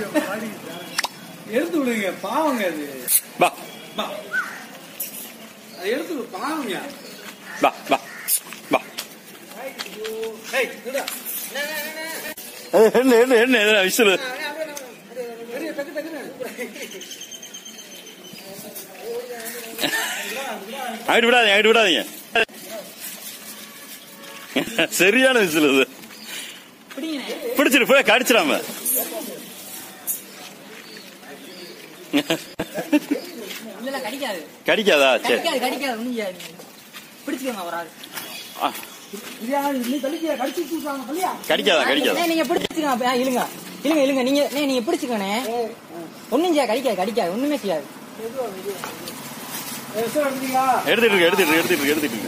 எடுத்து விடுங்க பாவங்க அது வா பா. அது எடுத்து விடு பாவங்க வா வா வா ஏய் நில்லுடா. ஏய், என்ன என்ன என்ன என்ன விசில் பெரிய டக்கு டக்குன்னு ஆயிட்டு விடாதீங்க ஆயிட்டு விடாதீங்க சரியான விசில் இது பிடிங்கண்ணே பிடிச்சிரு போய் கடிச்சிடாம இல்ல இல்ல கடிக்காது கடிக்காதா சரி கடிக்காது கடிக்காது ஒண்ணும் செய்யாது பிடிச்சுக்கோங்க ஒரு ஆள் ஆ, இது யாரு? நீ தள்ளிக்கியா? கடிச்சு தூக்குறாங்க, பள்ளியா? கடிக்காதா கடிக்காதா அண்ணே, நீங்க பிடிச்சுக்கோங்க அப்ப, ஆ, இழுங்க இழுங்க இழுங்க நீங்க அண்ணே, நீங்க பிடிச்சுக்கோண்ணே ஒண்ணும் செய்யாது கடிக்காது கடிக்காது ஒண்ணுமே செய்யாது ஏய், விசில் அடிச்சீங்களா? எடுத்துட்டு இருக்கு எடுத்துட்டு இருக்கு எடுத்துட்டு இருக்கு எடுத்துட்டு இருக்கு